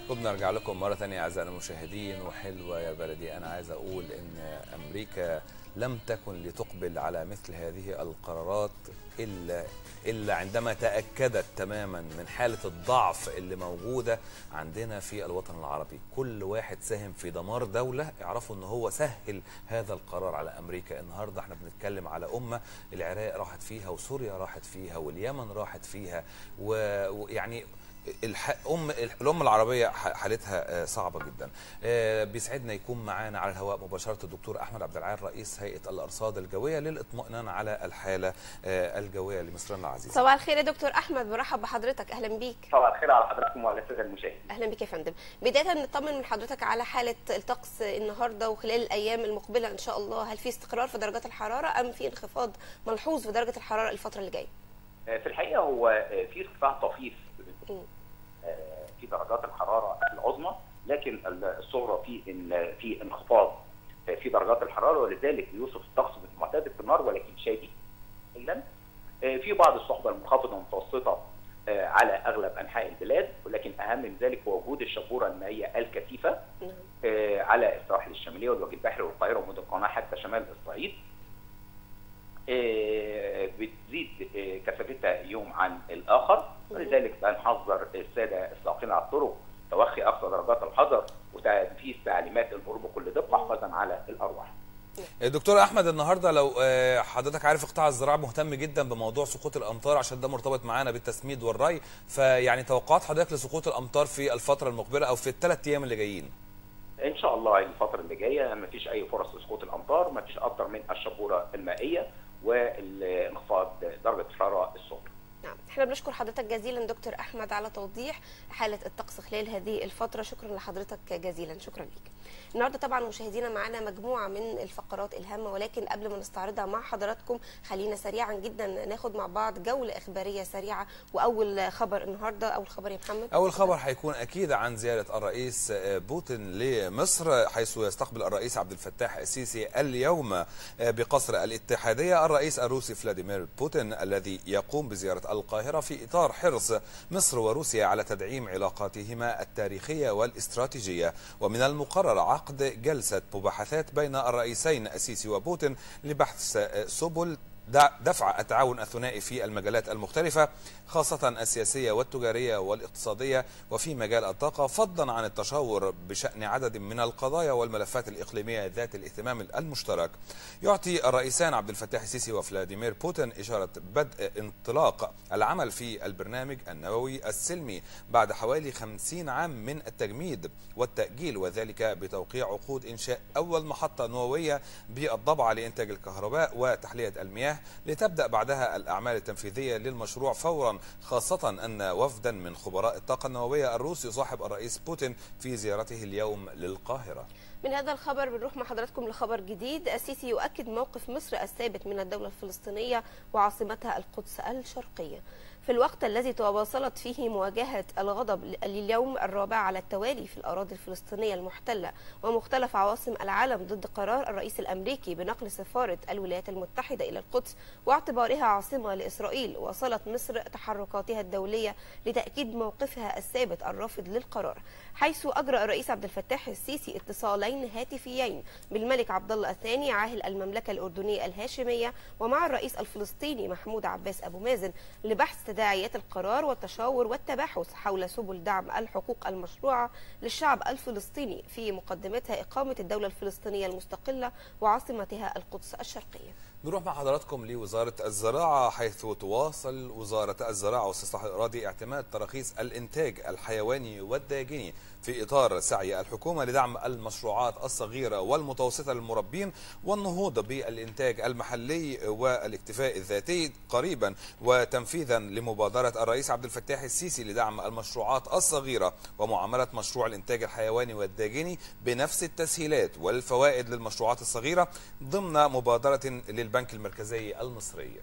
وبنرجع لكم مرة ثانية أعزائنا المشاهدين وحلوة يا بلدي أنا عايز أقول إن أمريكا لم تكن لتقبل على مثل هذه القرارات إلا إلا عندما تأكدت تماما من حالة الضعف اللي موجودة عندنا في الوطن العربي كل واحد ساهم في دمار دولة اعرفوا إن هو سهل هذا القرار على أمريكا النهاردة احنا بنتكلم على أمة العراق راحت فيها وسوريا راحت فيها واليمن راحت فيها و- ويعني الح... ام الامه العربيه ح- حالتها آه، صعبه جدا آه، بيسعدنا يكون معانا على الهواء مباشره الدكتور احمد عبد العال رئيس هيئه الارصاد الجويه للاطمئنان على الحاله آه، الجويه لمصرنا العزيزه صباح الخير يا دكتور احمد برحب بحضرتك اهلا بيك صباح الخير على حضراتكم وعلى الساده المشاهدين. اهلا بك يا فندم بدايه نطمن من حضرتك على حاله الطقس النهارده وخلال الايام المقبله ان شاء الله هل في استقرار في درجات الحراره ام في انخفاض ملحوظ في درجه الحراره الفتره اللي جايه آه، في الحقيقه هو آه، في ارتفاع طفيف مم. آه، في درجات الحراره العظمى لكن الصغرى في ان في انخفاض آه، في درجات الحراره ولذلك يوصف الطقس بالمعتدل في النهار ولكن شديد جدا. آه، في بعض الصحبه المنخفضه المتوسطه آه، على اغلب انحاء البلاد ولكن اهم من ذلك هو وجود الشبوره المائيه الكثيفه نعم. آه، على السواحل الشماليه والوجه البحري والقاهره ومدن القناه حتى شمال الصعيد. آه، بتزيد آه، كثافتها يوم عن الاخر ولذلك بنحذر الساده السائقين على الطرق توخي اقصى درجات الحذر وتنفيذ تعليمات المرور بكل دقه حفاظا على الارواح. آه، دكتور احمد النهارده لو آه، حضرتك عارف قطاع الزراعه مهتم جدا بموضوع سقوط الامطار عشان ده مرتبط معانا بالتسميد والري فيعني توقعات حضرتك لسقوط الامطار في الفتره المقبله او في الثلاث ايام اللي جايين ان شاء الله الفتره اللي جايه ما فيش اي فرص لسقوط الامطار ما فيش اكتر من الشبوره المائيه والانخفاض درجه الحراره الصغرى. نعم احنا بنشكر حضرتك جزيلا دكتور احمد على توضيح حاله الطقس خلال هذه الفتره شكرا لحضرتك جزيلا شكرا ليك النهارده طبعا مشاهدينا معانا مجموعه من الفقرات الهامه ولكن قبل ما نستعرضها مع حضراتكم خلينا سريعا جدا ناخد مع بعض جوله اخباريه سريعه واول خبر النهارده اول خبر يا محمد أول خبر هيكون أكيد عن زيارة الرئيس بوتين لمصر حيث يستقبل الرئيس عبد الفتاح السيسي اليوم بقصر الاتحادية الرئيس الروسي فلاديمير بوتين الذي يقوم بزيارة القاهرة في إطار حرص مصر وروسيا على تدعيم علاقاتهما التاريخية والاستراتيجية ومن المقرر عقد جلسة مباحثات بين الرئيسين السيسي وبوتين لبحث سبل دع- دفع التعاون الثنائي في المجالات المختلفة خاصة السياسية والتجارية والاقتصادية وفي مجال الطاقة فضلا عن التشاور بشأن عدد من القضايا والملفات الإقليمية ذات الاهتمام المشترك يعطي الرئيسان عبد الفتاح السيسي وفلاديمير بوتين إشارة بدء انطلاق العمل في البرنامج النووي السلمي بعد حوالي 50 عام من التجميد والتأجيل وذلك بتوقيع عقود إنشاء أول محطة نووية بالضبعة لإنتاج الكهرباء وتحلية المياه لتبدأ بعدها الأعمال التنفيذية للمشروع فورا خاصة أن وفدا من خبراء الطاقة النووية الروس يصاحب الرئيس بوتين في زيارته اليوم للقاهرة من هذا الخبر بنروح مع حضراتكم لخبر جديد السيسي يؤكد موقف مصر الثابت من الدولة الفلسطينية وعاصمتها القدس الشرقية في الوقت الذي تواصلت فيه مواجهة الغضب اليوم الرابع على التوالي في الأراضي الفلسطينية المحتلة ومختلف عواصم العالم ضد قرار الرئيس الأمريكي بنقل سفارة الولايات المتحدة إلى القدس واعتبارها عاصمة لإسرائيل واصلت مصر تحركاتها الدولية لتأكيد موقفها الثابت الرافض للقرار حيث أجرى الرئيس عبد الفتاح السيسي اتصالين هاتفيين بالملك عبد الله الثاني عاهل المملكة الأردنية الهاشمية ومع الرئيس الفلسطيني محمود عباس أبو مازن لبحث تداعيات القرار والتشاور والتباحث حول سبل دعم الحقوق المشروعة للشعب الفلسطيني في مقدمتها إقامة الدولة الفلسطينية المستقلة وعاصمتها القدس الشرقية نروح مع حضراتكم لوزارة الزراعة حيث تواصل وزارة الزراعة واستصلاح الأراضي اعتماد تراخيص الإنتاج الحيواني والداجني في إطار سعي الحكومة لدعم المشروعات الصغيرة والمتوسطة للمربين والنهوض بالإنتاج المحلي والاكتفاء الذاتي قريبا وتنفيذا لمبادرة الرئيس عبد الفتاح السيسي لدعم المشروعات الصغيرة ومعاملة مشروع الإنتاج الحيواني والداجني بنفس التسهيلات والفوائد للمشروعات الصغيرة ضمن مبادرة للبنك المركزي المصري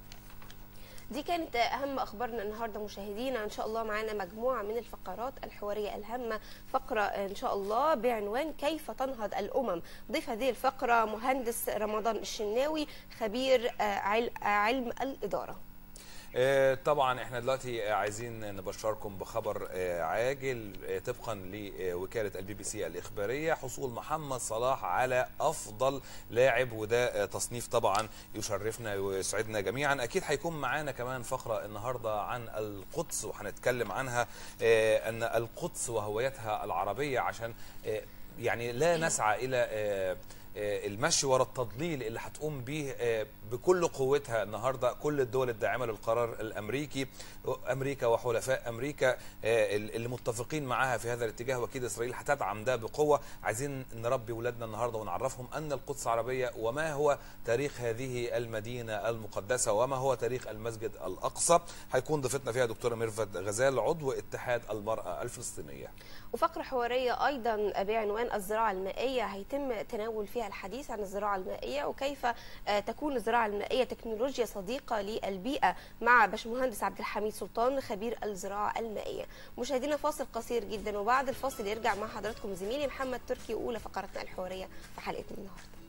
دي كانت اهم اخبارنا النهارده مشاهدينا ان شاء الله معانا مجموعه من الفقرات الحواريه الهامه فقره ان شاء الله بعنوان كيف تنهض الامم ضيف هذه الفقره مهندس رمضان الشناوي خبير آه، عل- آه، علم الاداره آه، طبعا احنا دلوقتي عايزين نبشركم بخبر آه، عاجل آه، طبقا لوكاله البي بي سي الاخباريه حصول محمد صلاح على افضل لاعب وده آه، تصنيف طبعا يشرفنا ويسعدنا جميعا اكيد هيكون معانا كمان فقره النهارده عن القدس وهنتكلم عنها آه، ان القدس وهويتها العربيه عشان آه، يعني لا نسعى الى آه، آه، المشي ورا التضليل اللي هتقوم به آه، بكل قوتها النهارده كل الدول الداعمه للقرار الامريكي امريكا وحلفاء امريكا آه، اللي متفقين معاها في هذا الاتجاه واكيد اسرائيل هتدعم ده بقوه عايزين نربي ولادنا النهارده ونعرفهم ان القدس عربيه وما هو تاريخ هذه المدينه المقدسه وما هو تاريخ المسجد الاقصى هيكون ضيفتنا فيها دكتوره ميرفت غزال عضو اتحاد المراه الفلسطينيه وفقرة حوارية أيضا بعنوان الزراعة المائية هيتم تناول فيها الحديث عن الزراعة المائية وكيف آه، تكون الزراعة المائية تكنولوجيا صديقة للبيئة مع باشمهندس عبد الحميد سلطان خبير الزراعة المائية مشاهدينا فاصل قصير جدا وبعد الفاصل يرجع مع حضراتكم زميلي محمد تركي وأولى فقرتنا الحوارية في حلقتنا النهارده